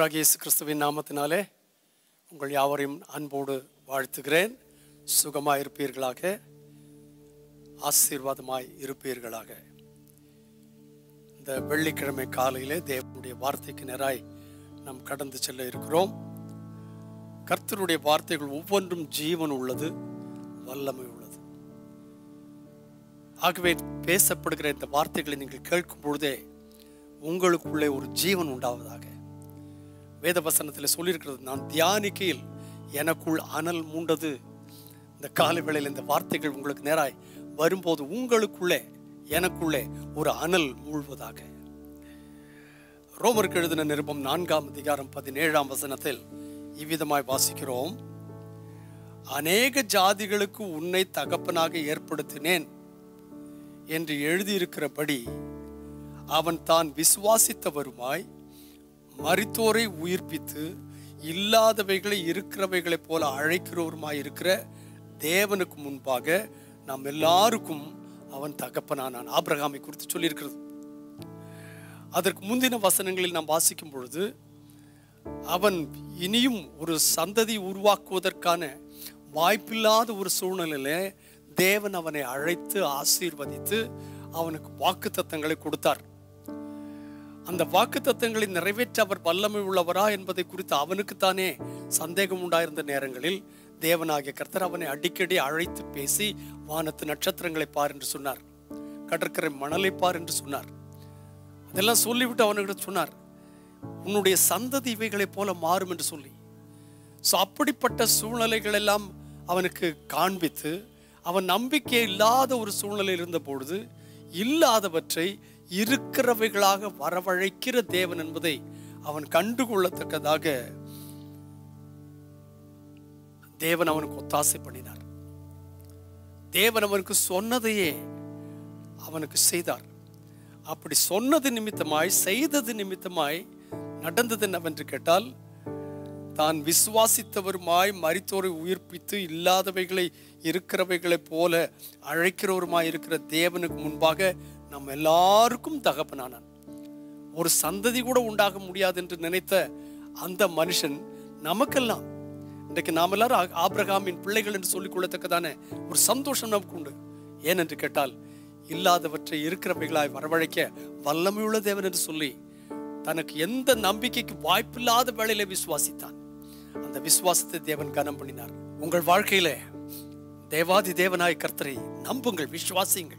ஆண்டவராகிய இயேசு கிறிஸ்துவின் நாமத்தினாலே உங்கள் யாவரையும் அன்போடு வாழ்த்துகிறேன் சுகமாய் இருப்பீர்களாக ஆசீர்வாதமாய் இருப்பீர்களாக இந்த வெள்ளிக்கிழமை காலையிலே தேவனுடைய வார்த்தைக்கு நேராய் நாம் கடந்து செல்ல இருக்கிறோம் கர்த்தருடைய வார்த்தைகள் ஒவ்வொன்றும் ஜீவன் உள்ளது வல்லமை உள்ளது ஆகவே பேசப்படுகிற இந்த வார்த்தைகளை நீங்கள் கேட்கும் பொழுதே உங்களுக்குள்ளே ஒரு ஜீவன் உண்டாவதாக வேத வசனத்தில் சொல்லியிருக்கிறது நான் தியானிக்கையில் எனக்குள் அனல் மூண்டது இந்த காலை வேளையில் இந்த வார்த்தைகள் உங்களுக்கு நேராய் வரும்போது உங்களுக்குள்ளே எனக்குள்ளே ஒரு அனல் மூழ்வதாக ரோமருக்கு எழுதின நிருபம் நான்காம் அதிகாரம் பதினேழாம் வசனத்தில் இவ்விதமாய் வாசிக்கிறோம் அநேக ஜாதிகளுக்கு உன்னை தகப்பனாக ஏற்படுத்தினேன் என்று எழுதியிருக்கிறபடி அவன் தான் விசுவாசித்தவருமாய் மரித்தோரை உயிர்ப்பித்து இல்லாதவைகளை இருக்கிறவைகளைப் போல அழைக்கிறவருமாய் இருக்கிற தேவனுக்கு முன்பாக நாம் எல்லாருக்கும் அவன் தகப்பனானான் ஆபிரகாமை குறித்து சொல்லியிருக்கிறது அதற்கு முந்தின வசனங்களில் நாம் வாசிக்கும் பொழுது அவன் இனியும் ஒரு சந்ததி உருவாக்குவதற்கான வாய்ப்பில்லாத ஒரு சூழ்நிலையில தேவன் அவனை அழைத்து ஆசீர்வதித்து அவனுக்கு வாக்கு தத்தங்களை கொடுத்தார் அந்த வாக்கு தத்தங்களை நிறைவேற்ற அவர் வல்லமை உள்ளவரா என்பதை குறித்து அவனுக்குத்தானே சந்தேகம் உண்டாயிருந்த நேரங்களில் தேவனாகிய கர்த்தர் அவனை அடிக்கடி அழைத்து பேசி வானத்து நட்சத்திரங்களை பார் என்று சொன்னார் கடற்கரை மணலை பார் என்று சொன்னார் அதெல்லாம் சொல்லிவிட்டு அவனுக்கிட்ட சொன்னார் உன்னுடைய சந்ததி இவைகளைப் போல மாறும் என்று சொல்லி ஸோ அப்படிப்பட்ட சூழ்நிலைகள் எல்லாம் அவனுக்கு காண்பித்து அவன் நம்பிக்கை இல்லாத ஒரு சூழ்நிலை இருந்த பொழுது இல்லாதவற்றை இருக்கிறவைகளாக வரவழைக்கிற தேவன் என்பதை அவன் கண்டுகொள்ளத்தக்கதாக தேவன் அவனுக்கு ஒத்தாசை பண்ணினார் தேவன் அவனுக்கு சொன்னதையே அவனுக்கு செய்தார் அப்படி சொன்னது நிமித்தமாய் செய்தது நிமித்தமாய் நடந்தது என்னவென்று கேட்டால் தான் விசுவாசித்தவருமாய் மரித்தோரை உயிர்ப்பித்து இல்லாதவைகளை இருக்கிறவைகளைப் போல அழைக்கிறவருமாய் இருக்கிற தேவனுக்கு முன்பாக நம்ம எல்லாருக்கும் தகப்பனானான் ஒரு சந்ததி கூட உண்டாக முடியாது என்று நினைத்த அந்த மனுஷன் நமக்கெல்லாம் இன்றைக்கு நாம் எல்லாரும் ஆ- ஆபிரகாமின் பிள்ளைகள் என்று சொல்லிக் கொள்ளத்தக்கதான ஒரு சந்தோஷம் நமக்கு உண்டு ஏனென்று கேட்டால் இல்லாதவற்றை இருக்கிறவைகளாய் வரவழைக்க வல்லமையுள்ள தேவன் என்று சொல்லி தனக்கு எந்த நம்பிக்கைக்கு வாய்ப்பில்லாத வேளையில விசுவாசித்தான் அந்த விசுவாசத்தை தேவன் கனம் பண்ணினார் உங்கள் வாழ்க்கையில தேவாதி தேவனாய் கர்த்தரை நம்புங்கள் விசுவாசியுங்கள்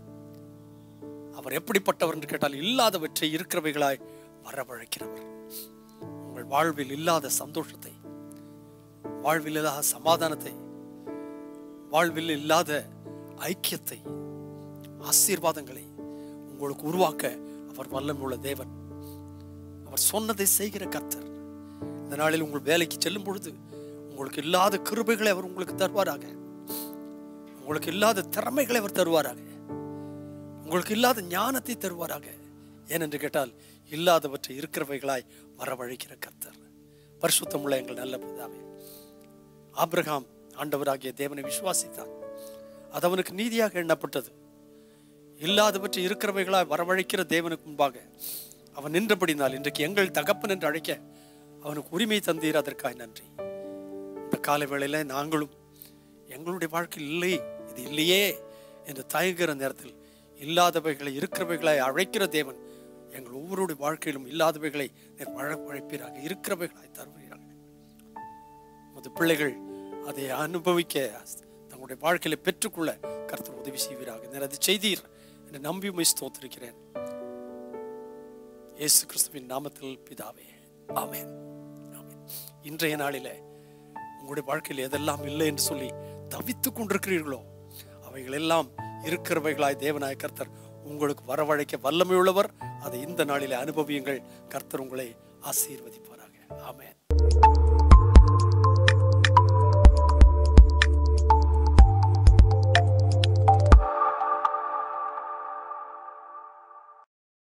அவர் எப்படிப்பட்டவர் என்று கேட்டால் இல்லாதவற்றை இருக்கிறவைகளாய் வரவழைக்கிறவர் உங்கள் வாழ்வில் இல்லாத சந்தோஷத்தை வாழ்வில் இல்லாத சமாதானத்தை வாழ்வில் இல்லாத ஐக்கியத்தை ஆசீர்வாதங்களை உங்களுக்கு உருவாக்க அவர் வல்லமுள்ள தேவன் அவர் சொன்னதை செய்கிற கர்த்தர் இந்த நாளில் உங்கள் வேலைக்கு செல்லும் பொழுது உங்களுக்கு இல்லாத கிருபைகளை அவர் உங்களுக்கு தருவாராக உங்களுக்கு இல்லாத திறமைகளை அவர் தருவாராக உங்களுக்கு இல்லாத ஞானத்தை தருவாராக ஏனென்று கேட்டால் இல்லாதவற்றை இருக்கிறவைகளாய் வரவழைக்கிற கர்த்தர் பரிசுத்தமுள்ள எங்கள் நல்ல பிதாவே ஆபிரகாம் ஆண்டவராகிய தேவனை விசுவாசித்தான் அது அவனுக்கு நீதியாக எண்ணப்பட்டது இல்லாதவற்றை இருக்கிறவைகளாய் வரவழைக்கிற தேவனுக்கு முன்பாக அவன் நின்றபடினால் இன்றைக்கு எங்கள் தகப்பன் என்று அழைக்க அவனுக்கு உரிமை தந்தீர் அதற்காய் நன்றி இந்த காலை வேளையில நாங்களும் எங்களுடைய வாழ்க்கையில் இல்லை இது இல்லையே என்று தயங்குகிற நேரத்தில் இல்லாதவைகளை இருக்கிறவைகளை அழைக்கிற தேவன் எங்கள் ஒவ்வொருடைய வாழ்க்கையிலும் இல்லாதவைகளை நீர் வழப்பழைப்பீராக இருக்கிறவைகளாய் தருவீராக உமது பிள்ளைகள் அதை அனுபவிக்க தங்களுடைய வாழ்க்கையில பெற்றுக்கொள்ள கர்த்தர் உதவி செய்வீராக நீர் அதை செய்தீர் என்று நம்பி உம்மை ஸ்தோத்திருக்கிறேன் இயேசு கிறிஸ்துவின் நாமத்தில் பிதாவே ஆமென் ஆமென் இன்றைய நாளிலே உங்களுடைய வாழ்க்கையில் எதெல்லாம் இல்லை என்று சொல்லி தவித்துக் கொண்டிருக்கிறீர்களோ அவைகள் எல்லாம் இருக்கிறவைகளாய் தேவனாய கர்த்தர் உங்களுக்கு வரவழைக்க வல்லமையுள்ளவர் அதை இந்த நாளிலே அனுபவியுங்கள் கர்த்தர் உங்களை ஆசீர்வதிப்பாராக ஆமென்